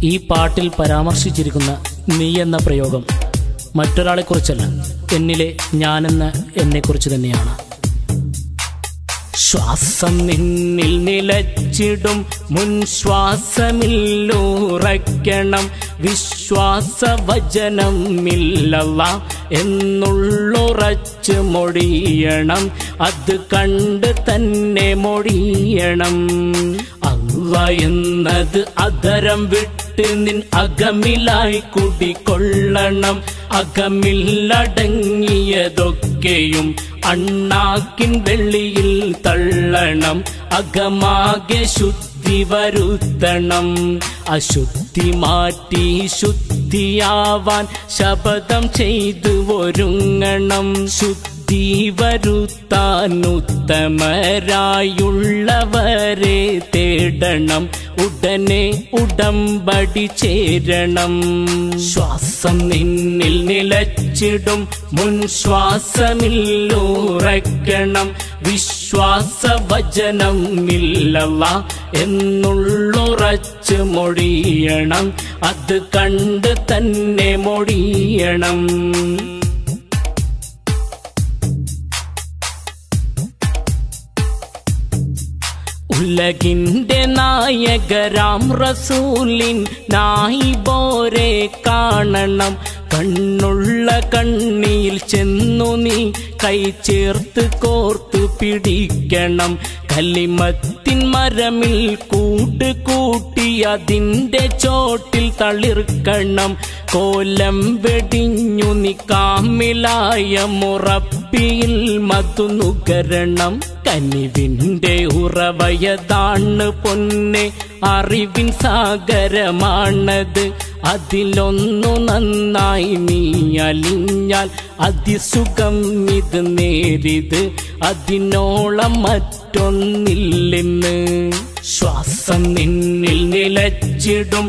ഈ പാട്ടിൽ പരാമർശിച്ചിരിക്കുന്ന നീ എന്ന പ്രയോഗം മറ്റൊരാളെക്കുറിച്ചല്ല എന്നിലെ ഞാനെന്ന എന്നെക്കുറിച്ച് തന്നെയാണ് ശ്വാസം നിന്നിൽ നിലച്ചിടും മുൻശ്വാസമില്ലുറയ്ക്കണം വിശ്വാസവചനം ഇല്ലല്ല എന്നുള്ളുറച്ച് മൊഴിയണം അത് കണ്ട് തന്നെ മൊഴിയണം അല്ല എന്നത് അതരം വിട്ട് നിൻ അകമിലായി കുടികൊള്ളണം അകമില്ലടങ്ങിയതൊക്കെയും അണ്ണാക്കിൻ വെള്ളിയിൽ തള്ളണം അകമാകെ ശുദ്ധി വരുത്തണം അശുദ്ധി മാറ്റി ശുദ്ധിയാവാൻ ശപഥം ചെയ്തു ഒരുങ്ങണം ശുദ്ധി വരുത്താൻ ഉത്തമരായുള്ളവരെ തേടണം ഉടനെ ഉടമ്പടി ചേരണം ശ്വാസം നിന്നിൽ നിലച്ചിടും മുൻശ്വാസമില്ലുറയ്ക്കണം വിശ്വാസവചനം ഇല്ലല്ല എന്നുള്ളുറച്ച് മൊഴിയണം അത് കണ്ട് തന്നെ മൊഴിയണം ഉലകിന്റെ നായകരാം റസൂലിൻ നായിബോരെ കാണണം കണ്ണുള്ള കണ്ണിയിൽ ചെന്നു നീ കൈ ചേർത്ത് കോർത്തു പിടിക്കണം കലിമത്തിൻ മരമിൽ കൂട്ട് കൂട്ടി അതിന്റെ ചോട്ടിൽ തളിർക്കണം കോലം വെടിഞ്ഞു നീ കാമിലായ മുറപ്പിയിൽ മധു നുകരണം കനിവിന്റെ ഉറവയതാണ് പൊന്നെ അറിവിൻ സാഗരമാണത് അതിലൊന്നു നന്നായി നീ അലിഞ്ഞാൽ അതിസുഖം ഇത് നേരിത് അതിനോളം മറ്റൊന്നില്ലെന്ന് ശ്വാസം നിന്നിൽ നിലച്ചിടും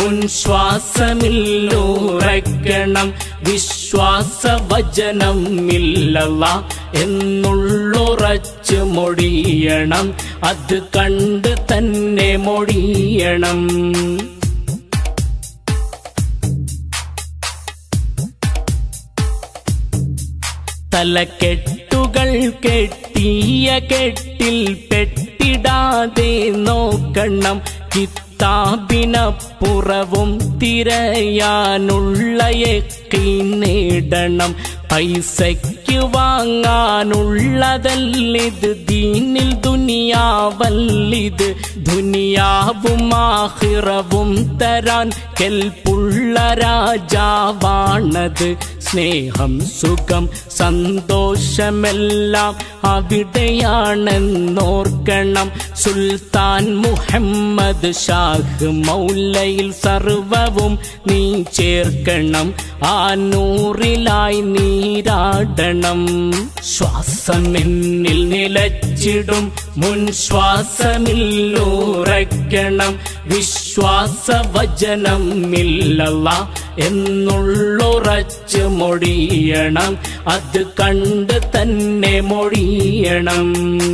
മുൻശ്വാസമില്ലുറയ്ക്കണം വിശ്വാസവചനം ഇല്ലല്ല എന്നുള്ളുറച്ച് മൊഴിയണം അത് കണ്ട് തന്നെ മൊഴിയണം തലക്കെട്ടുകൾ കെട്ടിയ കെട്ടിൽ പെട്ടിടാതെ നോക്കണം കിത്താബിനപ്പുറവും തിരയാനുള്ള യക്കീ നേടണം പൈസയ്ക്ക് വാങ്ങാനുള്ളതല്ലിത് ദീനിൽ ദുനിയാവല്ലിത് ദുനിയാവും ആഹിറവും തരാൻ കെൽപ്പുള്ള രാജാവാണത് സ്നേഹം സുഖം സന്തോഷമെല്ലാം അവിടെയാണെന്നോർക്കണം സുൽത്താൻ മുഹമ്മദ് ഷാഹ് മൗലയിൽ സർവവും നീ ചേർക്കണം ആ നൂറിലായി നീരാടണം ശ്വാസം എന്നിൽ നിലച്ചിടും മുൻശ്വാസമില്ലുറയ്ക്കണം വിശ്വാസവചനം ഇല്ലല്ല എന്നുള്ളുറച്ച് മൊഴിയണം അത് കണ്ട് തന്നെ മൊഴിയണം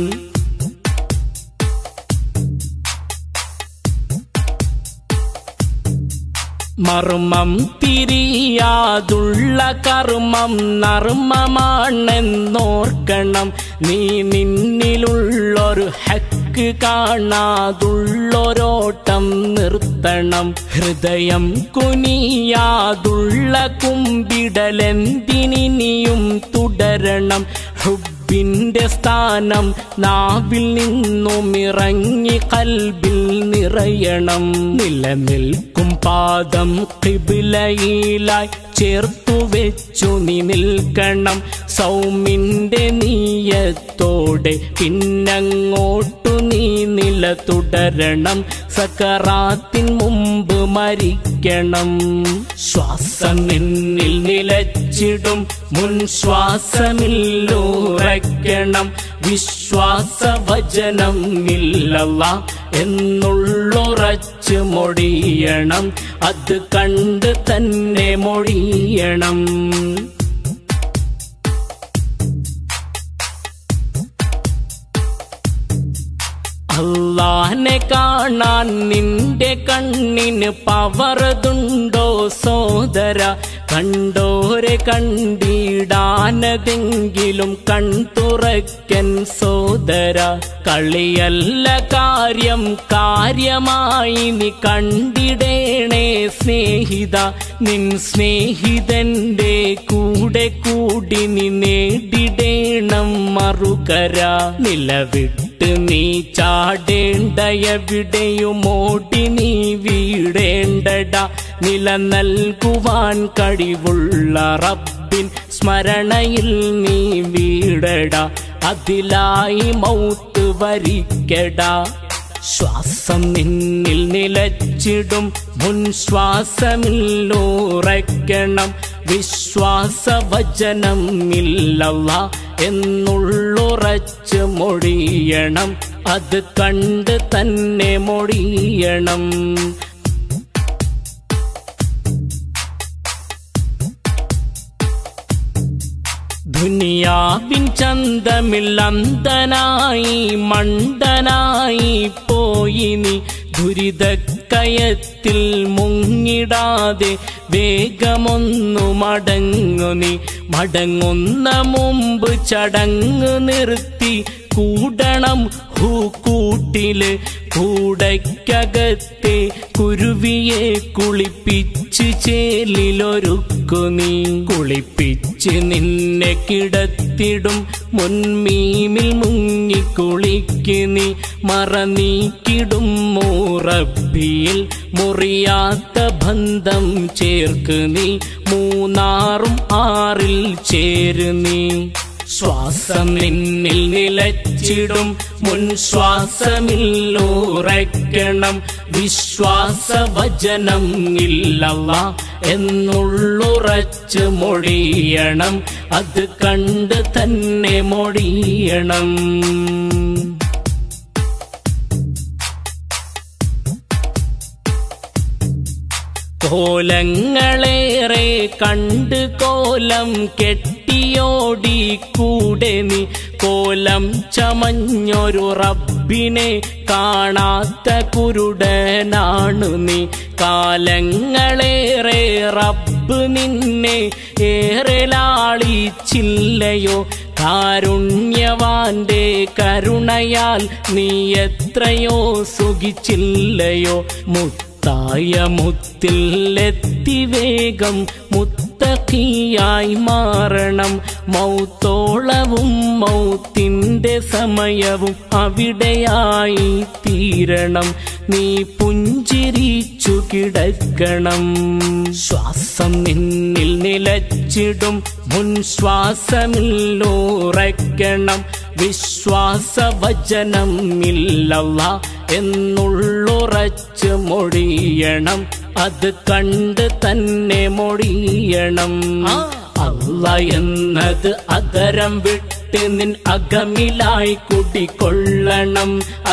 മർമ്മം തിരിയാതുള്ള കർമ്മം നർമ്മമാണെന്നോർക്കണം നീ നിന്നിലുള്ളൊരു ഹക്ക് കാണാതുള്ളൊരോട്ടം നിർത്തണം ഹൃദയം കുനിയാതുള്ള കുമ്പിടലെന്തിനിയും തുടരണം ഹുബിന്റെ സ്ഥാനം നാവിൽ നിന്നും ഇറങ്ങി കൽബിൽ നിറയണം നിലനിൽക്കും പാദം കിബിലയിലായി ചേർത്തു വെച്ചു നീ നിൽക്കണം സൗമിന്റെ നീയത്തോടെ പിന്നങ്ങോട്ടു നീ നില തുടരണം സക്കറാത്തിൻ മുമ്പ് മരിക്കണം ശ്വാസം നിന്നിൽ നിലച്ചിടും മുൻശ്വാസമില്ലുറയ്ക്കണം വിശ്വാസവചനം ഇല്ലല്ല എന്നുള്ളുറച്ച് മൊഴിയണം അത് കണ്ട് തന്നെ മൊഴിയണം അള്ളാനെ കാണാൻ നിന്റെ കണ്ണിന് പവറതുണ്ടോ സോദര കണ്ടോരെ കണ്ടിടാനതെങ്കിലും കൺ തുറക്കൻ സോദര കളിയല്ല കാര്യം കാര്യമായി നീ കണ്ടിടേണേ സ്നേഹിത നിൻ സ്നേഹിതന്റെ കൂടെ കൂടി നീ നേടിടേണം മറുകര നിലവിട്ട് നീ ചാടേണ്ടയവിടെയും ഓടി നീ വീടേണ്ടട നില നൽകുവാൻ കഴിവുള്ള റബ്ബിൻ സ്മരണയിൽ നീ വീടട അതിലായി മൗത്ത് വരിക്കടാ ശ്വാസം നിന്നിൽ നിലച്ചിടും മുൻ ശ്വാസമില്ലുറയ്ക്കണം വിശ്വാസവചനം ഇല്ലല്ല എന്നുള്ളുറച്ച് മൊഴിയണം അത് കണ്ട് തന്നെ മൊഴിയണം ദുനിയാവിൻ ചന്തമില്ലന്തനായി മണ്ടനായി പോയി നീ ദുരിതക്കയത്തിൽ മുങ്ങിടാതെ വേഗമൊന്നു മടങ്ങു നീ മടങ്ങുന്ന മുമ്പ് ചടങ്ങ് നിർത്തി കൂടണം ഹൂ കൂട്ടില് കൂടയ്ക്കകത്തെ കുരുവിയെ കുളിപ്പിച്ച് ചേലിലൊരുക്കു നീ കുളിപ്പിച്ച് നിന്നെ കിടത്തിടും മുൻമീമിൽ മുങ്ങി കുളിക്ക് നീ മറ നീക്കിടും മൂറബിയിൽ മുറിയാത്ത ബന്ധം ചേർക്ക് നീ മൂന്നാറും ആറിൽ ചേര് നീ ശ്വാസം നിന്നിൽ നിലച്ചിടും മുൻ ശ്വാസമില്ലുറയ്ക്കണം വിശ്വാസവചനം ഇല്ലവ എന്നുള്ളുറച്ച് മൊഴിയണം അത് കണ്ട് തന്നെ മൊഴിയണം കോലങ്ങളേറെ കണ്ട് കോലം കെട്ടിയോടി കൂടെ നീ കോലം ചമഞ്ഞൊരു റബ്ബിനെ കാണാത്ത കുരുടനാണു നീ കാലങ്ങളേറെ റബ്ബ് നിന്നെ ഏറെ ലാളിച്ചില്ലയോ കാരുണ്യവാന്റെ കരുണയാൽ നീ എത്രയോ സുഖിച്ചില്ലയോ മുത്ത തായ മുത്തിലെത്തി വേഗം മുത്തക്കിയായി മാറണം മൗത്തോളവും മൗത്തിന്റെ സമയവും അവിടെയായി തീരണം നീ പുഞ്ചിരിച്ചു കിടക്കണം ശ്വാസം നിന്നിൽ നിലച്ചിടും മുൻ ശ്വാസമില്ലുറയ്ക്കണം വിശ്വാസവചനം ഇല്ലല്ല എന്നുള്ളുറച്ച് മൊഴിയണം അത് കണ്ട് തന്നെ മൊഴിയണം അല്ല എന്നത് അതരം വിട്ട് നിൻ അകമിലായി കുടികൊള്ളണം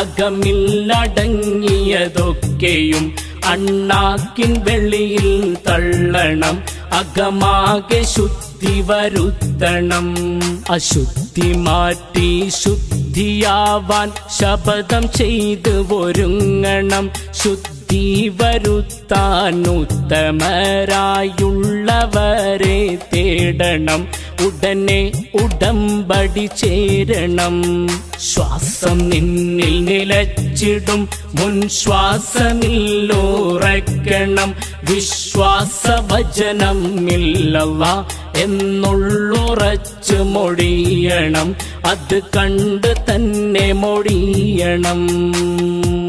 അകമില്ലടങ്ങിയതൊക്കെയും അണ്ണാക്കിൻ വെളിയിൽ തള്ളണം അകമാകെ ശുദ്ധി വരുത്തണം അശുദ്ധി മാറ്റി ശുദ്ധിയാവാൻ ശപഥം ചെയ്ത് ഒരുങ്ങണം ശുദ്ധി വരുത്താൻ ഉത്തമരായുള്ളവരെ തേടണം ഉടനെ ഉടമ്പടി ചേരണം ശ്വാസം നിന്നിൽ നിലച്ചിടും മുൻ ശ്വാസമില്ലുറയ്ക്കണം വിശ്വാസവചനം ഇല്ലവ എന്നുള്ളുറച്ച് മൊഴിയണം അത് കണ്ട് തന്നെ മൊഴിയണം